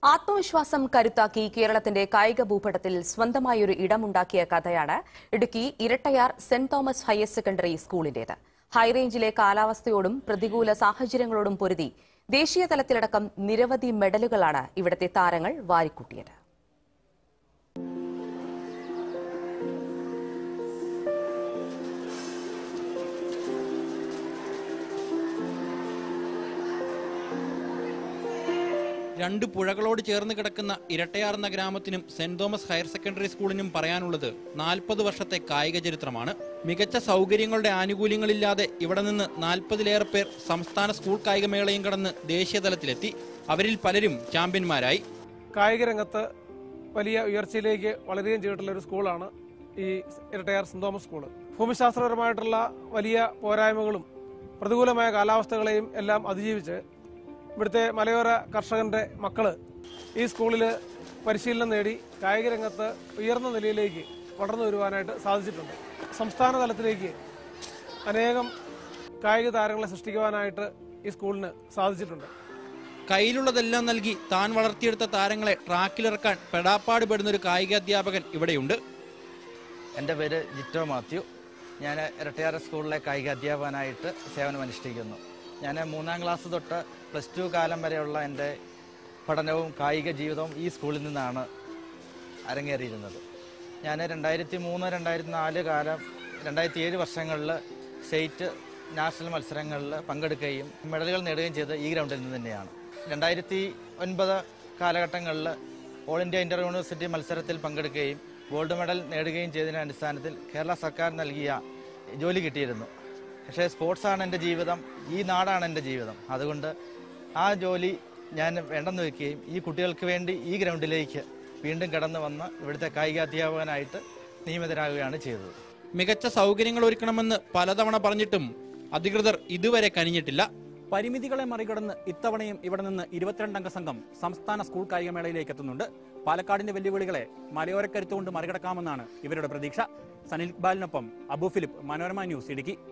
ആത്മവിശ്വാസം കരുത്താക്കി കേരളത്തിന്റെ കായിക ഭൂപടത്തിൽ സ്വന്തമായൊരു ഇടമുണ്ടാക്കിയ കഥയാണ് Idukki Irattayar Saint Thomas higher secondary സ്കൂളിന്റേത് ഹൈറേഞ്ചിലെ കാലാവസ്ഥയോടും പ്രതികൂല സാഹചര്യങ്ങളോടും പൊരുതി ദേശീയ തലത്തിലടക്കം നിരവധി മെഡലുകളാണ് ഇവിടുത്തെ താരങ്ങൾ വാരിക്കൂട്ടിയത് രണ്ട് പുഴകളോട് ചേർന്ന് കിടക്കുന്ന ഇരട്ടയാർ എന്ന ഗ്രാമത്തിനും സെന്റ് തോമസ് ഹയർ സെക്കൻഡറി സ്കൂളിനും പറയാനുള്ളത് നാൽപ്പത് വർഷത്തെ കായിക ചരിത്രമാണ് മികച്ച സൗകര്യങ്ങളുടെ ആനുകൂല്യങ്ങളില്ലാതെ ഇവിടെ നിന്ന് നാൽപ്പതിലേറെ പേർ സംസ്ഥാന സ്കൂൾ കായികമേളയും കടന്ന് ദേശീയതലത്തിലെത്തി അവരിൽ പലരും ചാമ്പ്യന്മാരായി കായിക രംഗത്ത് വലിയ ഉയർച്ചയിലേക്ക് വളരുകയും ചെയ്തിട്ടുള്ള ഒരു സ്കൂളാണ് ഈ ഇരട്ടയാർ സെന്റ് തോമസ് സ്കൂൾ ഭൂമിശാസ്ത്രപരമായിട്ടുള്ള വലിയ പോരായ്മകളും പ്രതികൂലമായ കാലാവസ്ഥകളെയും എല്ലാം അതിജീവിച്ച് ഇവിടുത്തെ മലയോര കർഷകന്റെ മക്കള് ഈ സ്കൂളിൽ പരിശീലനം നേടി കായിക രംഗത്ത് ഉയർന്ന നിലയിലേക്ക് വളർന്നു വരുവാനായിട്ട് സാധിച്ചിട്ടുണ്ട് സംസ്ഥാന തലത്തിലേക്ക് അനേകം കായിക താരങ്ങളെ സൃഷ്ടിക്കുവാനായിട്ട് ഈ സ്കൂളിന് സാധിച്ചിട്ടുണ്ട് കയ്യിലുള്ളതെല്ലാം നൽകി താൻ വളർത്തിയെടുത്ത താരങ്ങളെ ട്രാക്കിലിറക്കാൻ പെടാപ്പാട് പെടുന്ന ഒരു കായിക അധ്യാപകൻ ഇവിടെയുണ്ട് എൻ്റെ പേര് ജിറ്റോ മാത്യു ഞാൻ ഇരട്ടയാർ സ്കൂളിലെ കായിക അധ്യാപകനായിട്ട് സേവനമനുഷ്ഠിക്കുന്നു ഞാൻ മൂന്നാം ക്ലാസ് തൊട്ട് പ്ലസ് ടു കാലം വരെയുള്ള എൻ്റെ പഠനവും കായിക ജീവിതവും ഈ സ്കൂളിൽ നിന്നാണ് അരങ്ങേറിയിരുന്നത് ഞാൻ രണ്ടായിരത്തി മൂന്ന് രണ്ടായിരത്തി നാല് കാലം രണ്ടായിരത്തി ഏഴ് വർഷങ്ങളിൽ സ്റ്റേറ്റ് നാഷണൽ മത്സരങ്ങളിൽ പങ്കെടുക്കുകയും മെഡലുകൾ നേടുകയും ചെയ്തത് ഈ ഗ്രൗണ്ടിൽ നിന്ന് തന്നെയാണ് രണ്ടായിരത്തി ഒൻപത് കാലഘട്ടങ്ങളിൽ ഓൾ ഇന്ത്യ ഇന്റർ യൂണിവേഴ്സിറ്റി മത്സരത്തിൽ പങ്കെടുക്കുകയും ഗോൾഡ് മെഡൽ നേടുകയും ചെയ്തതിന്റെ അടിസ്ഥാനത്തിൽ കേരള സർക്കാർ നൽകിയ ജോലി കിട്ടിയിരുന്നു പക്ഷേ സ്പോർട്സാണ് എൻ്റെ ജീവിതം ഈ നാടാണ് എൻ്റെ ജീവിതം അതുകൊണ്ട് ആ ജോലി ഞാൻ വേണ്ടെന്ന് വെക്കുകയും ഈ കുട്ടികൾക്ക് വേണ്ടി ഈ ഗ്രൗണ്ടിലേക്ക് വീണ്ടും കടന്നു വന്ന് ഇവിടുത്തെ കായിക അധ്യാപകനായിട്ട് നിയമിതരാകുകയാണ് ചെയ്തത് മികച്ച സൗകര്യങ്ങൾ ഒരുക്കണമെന്ന് പലതവണ പറഞ്ഞിട്ടും അധികൃതർ ഇതുവരെ കനിഞ്ഞിട്ടില്ല പരിമിതികളെ മറികടന്ന് ഇത്തവണയും ഇവിടെ നിന്ന് ഇരുപത്തിരണ്ടംഗ സംഘം സംസ്ഥാന സ്കൂൾ കായികമേളയിലേക്ക് എത്തുന്നുണ്ട് പാലക്കാടിന്റെ വെല്ലുവിളികളെ മലയോരക്കരുത്തുകൊണ്ട് മറികടക്കാമെന്നാണ് ഇവരുടെ പ്രതീക്ഷ സനിൽ ഇക്ബാലിനൊപ്പം അബു ഫിലിപ്പ് മനോരമ ന്യൂസ് ഇടുക്കി